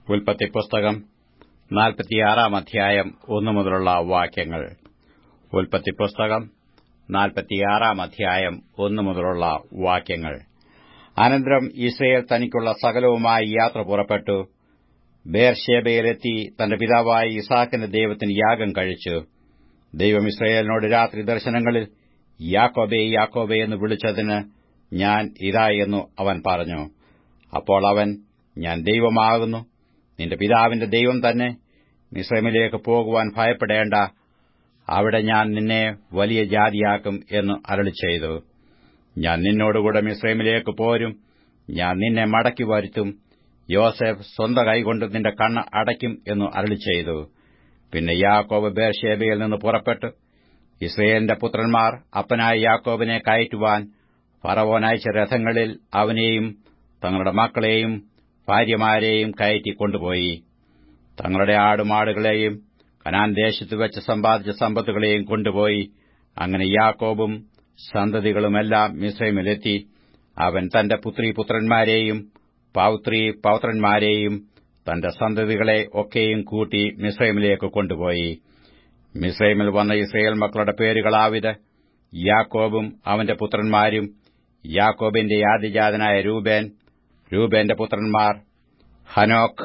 ഉൽപ്പത്തി പുസ്തകം നാൽപ്പത്തിയാറാം അധ്യായം ഒന്നു മുതലുള്ള വാക്യങ്ങൾ ഉൽപ്പത്തി പുസ്തകം നാൽപ്പത്തിയാറാം അധ്യായം ഒന്നു മുതലുള്ള വാക്യങ്ങൾ അനന്തരം ഇസ്രയേൽ തനിക്കുള്ള സകലവുമായി യാത്ര പുറപ്പെട്ടു ബേർഷേബയിലെത്തി തന്റെ പിതാവായ ഇസാക്കിന്റെ ദൈവത്തിന് യാഗം കഴിച്ചു ദൈവം ഇസ്രയേലിനോട് രാത്രി ദർശനങ്ങളിൽ യാക്കോബേ യാക്കോബേ എന്ന് വിളിച്ചതിന് ഞാൻ ഇതാ എന്നു അവൻ പറഞ്ഞു അപ്പോൾ അവൻ ഞാൻ ദൈവമാകുന്നു നിന്റെ പിതാവിന്റെ ദൈവം തന്നെ മിശ്രമിലേക്ക് പോകുവാൻ ഭയപ്പെടേണ്ട അവിടെ ഞാൻ നിന്നെ വലിയ ജാതിയാക്കും എന്ന് അരളി ചെയ്തു ഞാൻ നിന്നോടുകൂടെ മിശ്രമിലേക്ക് പോരും ഞാൻ നിന്നെ മടക്കി വരുത്തും യോസെഫ് സ്വന്തം കൈകൊണ്ട് നിന്റെ കണ്ണ് അടയ്ക്കും എന്ന് അരളി ചെയ്തു പിന്നെ യാക്കോബ് ബേർഷേബയിൽ നിന്ന് പുറപ്പെട്ടു ഇസ്രയേലിന്റെ പുത്രന്മാർ അപ്പനായ യാക്കോബിനെ കയറ്റുവാൻ ഫറവോൻ അയച്ച രഥങ്ങളിൽ അവനെയും തങ്ങളുടെ മക്കളെയും ഭാര്യമാരെയും കയറ്റി കൊണ്ടുപോയി തങ്ങളുടെ ആടുമാടുകളെയും കനാൻ ദേശത്ത് വെച്ച് സമ്പാദിച്ച സമ്പത്തുകളെയും കൊണ്ടുപോയി അങ്ങനെ യാക്കോബും സന്തതികളുമെല്ലാം മിശ്രമിലെത്തി അവൻ തന്റെ പുത്രി പുത്രന്മാരെയും പൌത്രി പൌത്രന്മാരെയും തന്റെ സന്തതികളെ ഒക്കെയും കൂട്ടി മിശ്രമിലേക്ക് കൊണ്ടുപോയി മിശ്രൈമിൽ വന്ന ഇസ്രയേൽ മക്കളുടെ പേരുകളാവിത് യാക്കോബും അവന്റെ പുത്രന്മാരും യാക്കോബിന്റെ ആദിജാതനായ രൂബേൻ രൂബേന്റെ പുത്രന്മാർ ഹനോക്ക്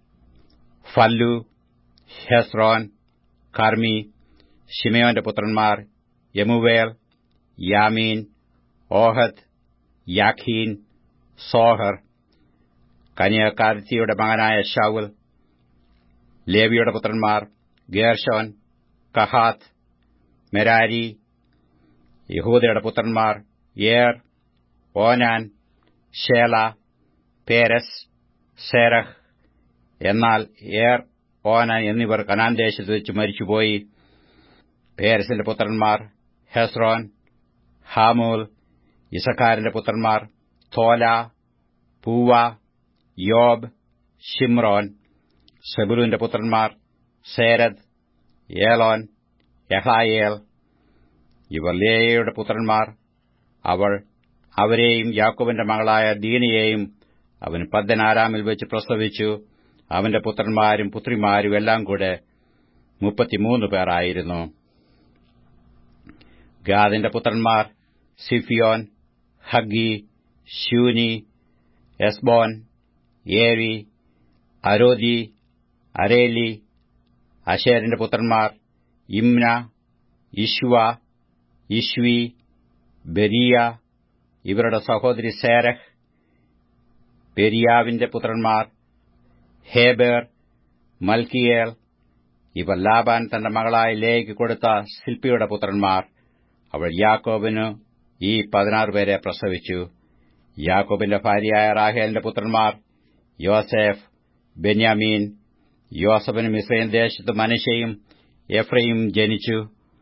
ഫല്ലു ഹെസ്രോൻ കർമി ഷിമയോന്റെ പുത്രന്മാർ യമുവേൽ യാമീൻ ഓഹദ് യാഖീൻ സോഹർ കനിയക്കാരത്തിയുടെ മകനായ ഷൌൽ ലേവിയുടെ പുത്രന്മാർ ഗേർഷോൻ കഹാത്ത് മെരാരി യഹൂദയുടെ പുത്രന്മാർ ഏർ ഓനാൻ ഷേല പേരസ് സേരഹ് എന്നാൽ ഏർ ഓനാൻ എന്നിവർ കനാൻ ദേശത്ത് വെച്ച് മരിച്ചുപോയി പേരസിന്റെ പുത്രന്മാർ ഹെസ്രോൻ ഹാമൂൽ ഇസക്കാരിന്റെ പുത്രന്മാർ തോല പൂവ യോബ് ഷിമ്രോൻ സെബുലുവിന്റെ പുത്രന്മാർ സേരദ് ഏലോൻ യഹായേൽ ഇവർ ലേയയുടെ പുത്രന്മാർ അവൾ അവരെയും യാക്കോബിന്റെ മകളായ ദീനയെയും അവൻ പദ്ദനാരാമിൽ വെച്ച് പ്രസവിച്ചു അവന്റെ പുത്രന്മാരും പുത്രിമാരും എല്ലാം കൂടെ മുപ്പത്തിമൂന്ന് പേരായിരുന്നു ഗാദിന്റെ പുത്രന്മാർ സിഫിയോൻ ഹഗ്ഗി ശൂനി എസ്ബോൻ ഏവി അരോദി അരേലി അശേരിന്റെ പുത്രന്മാർ ഇമ്ന ഇഷ്വ ഇഷ്വി ബെരിയ ഇവരുടെ സഹോദരി സേരഹ് പെരിയാവിന്റെ പുത്രന്മാർ ഹേബേർ മൽക്കിയേൽ ഇവർ ലാബാൻ തന്റെ മകളായ ലേക്ക് കൊടുത്ത ശില്പിയുടെ പുത്രന്മാർ അവൾ യാക്കോബിന് ഈ പതിനാറ് പേരെ പ്രസവിച്ചു യാക്കോബിന്റെ ഭാര്യയായ റാഹേലിന്റെ പുത്രന്മാർ യോസെഫ് ബെന്യാമീൻ യോസഫിനും ഇസ്രയേൽ ദേശത്ത് മനുഷ്യയും എഫ്രയും ജനിച്ചു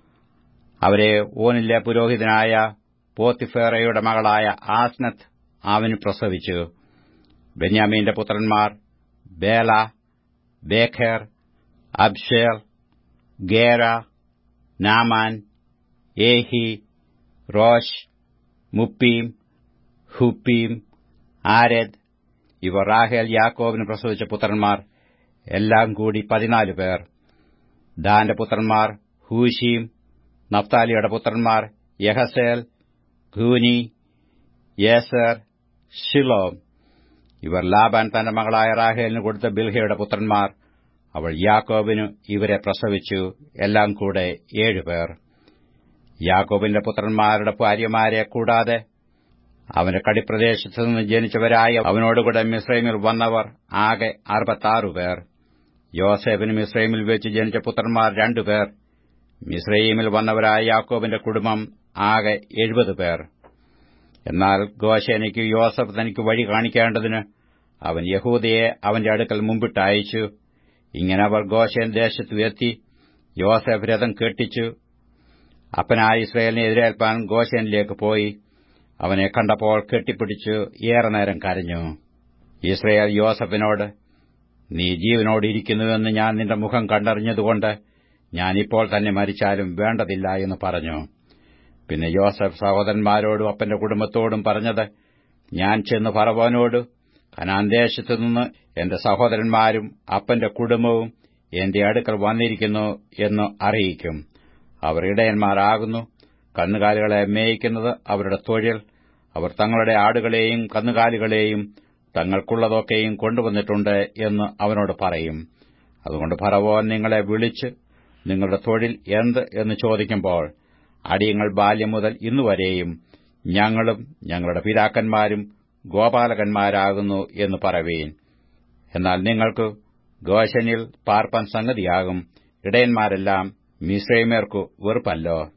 അവരെ ഓനിലെ പുരോഹിതനായ പോത്തിഫേറയുടെ മകളായ ആസ്നത്ത് അവന് പ്രസവിച്ചു ബെന്യാമീന്റെ പുത്രന്മാർ ബേല ബേഖേർ അബ്ഷേർ ഗേര നാമാൻ ഏഹി റോഷ് മുപ്പീം ഹുപ്പീം ആരദ് ഇവർ റാഹേൽ യാക്കോബിന് പ്രസവിച്ച പുത്രന്മാർ എല്ലാം കൂടി പതിനാല് പേർ ദാന്റെ പുത്രന്മാർ ഹൂശീം നഫ്താലിയുടെ പുത്രന്മാർ യഹസേൽ ഖൂനി യേസർ ഷിലോം ഇവർ ലാബാൻ തന്റെ മകളായ റാഹേലിന് കൊടുത്ത ബിൽഹയുടെ പുത്രന്മാർ അവൾ യാക്കോബിനു ഇവരെ പ്രസവിച്ചു എല്ലാം കൂടെ ഏഴുപേർ യാക്കോബിന്റെ പുത്രന്മാരുടെ ഭാര്യമാരെ കൂടാതെ അവന്റെ കടിപ്രദേശത്തു നിന്ന് ജനിച്ചവരായ അവനോടുകൂടെ മിസ്രൈമിൽ വന്നവർ ആകെ അറുപത്താറു പേർ യോസേഫിന് മിസ്രൈമിൽ വെച്ച് ജനിച്ച പുത്രന്മാർ രണ്ടുപേർ മിസ്രൈമിൽ വന്നവരായ യാക്കോബിന്റെ കുടുംബം ആകെ എഴുപത് പേർ എന്നാൽ ഗോശേനയ്ക്ക് യോസഫ് തനിക്ക് വഴി കാണിക്കേണ്ടതിന് അവൻ യഹൂദയെ അവന്റെ അടുക്കൽ മുമ്പിട്ടയച്ചു ഇങ്ങനെ അവർ ഗോശേൻ ദേശത്തു എത്തി യോസഫ് രഥം കെട്ടിച്ചു അപ്പനായ ഇസ്രയേലിനെ എതിരേൽപ്പാൻ ഗോശേനിലേക്ക് പോയി അവനെ കണ്ടപ്പോൾ കെട്ടിപ്പിടിച്ചു ഏറെ നേരം കരഞ്ഞു ഇസ്രയേൽ യോസഫിനോട് നീ ജീവനോടിരിക്കുന്നുവെന്ന് ഞാൻ നിന്റെ മുഖം കണ്ടറിഞ്ഞതുകൊണ്ട് ഞാനിപ്പോൾ തന്നെ മരിച്ചാലും വേണ്ടതില്ല എന്ന് പറഞ്ഞു പിന്നെ യോസഫ് സഹോദരന്മാരോടും അപ്പന്റെ കുടുംബത്തോടും പറഞ്ഞത് ഞാൻ ചെന്ന് ഫറവോനോട് കനാൻ ദേശത്തുനിന്ന് എന്റെ സഹോദരന്മാരും അപ്പന്റെ കുടുംബവും എന്റെ അടുക്കൽ വന്നിരിക്കുന്നു എന്ന് അറിയിക്കും അവർ ഇടയന്മാരാകുന്നു കന്നുകാലികളെ മേയിക്കുന്നത് അവരുടെ തൊഴിൽ അവർ തങ്ങളുടെ ആടുകളെയും കന്നുകാലികളെയും തങ്ങൾക്കുള്ളതൊക്കെയും കൊണ്ടുവന്നിട്ടുണ്ട് എന്ന് അവനോട് പറയും അതുകൊണ്ട് ഫറവോൻ നിങ്ങളെ വിളിച്ച് നിങ്ങളുടെ തൊഴിൽ എന്ത് എന്ന് ചോദിക്കുമ്പോൾ അടിയങ്ങൾ ബാല്യം മുതൽ ഇന്നുവരെയും ഞങ്ങളും ഞങ്ങളുടെ പിതാക്കന്മാരും ഗോപാലകന്മാരാകുന്നു എന്ന് പറവീൻ എന്നാൽ നിങ്ങൾക്ക് ഗോശനിൽ പാർപ്പാൻ സംഗതിയാകും ഇടയന്മാരെല്ലാം മിശ്രൈമേർക്കു വെറുപ്പല്ലോ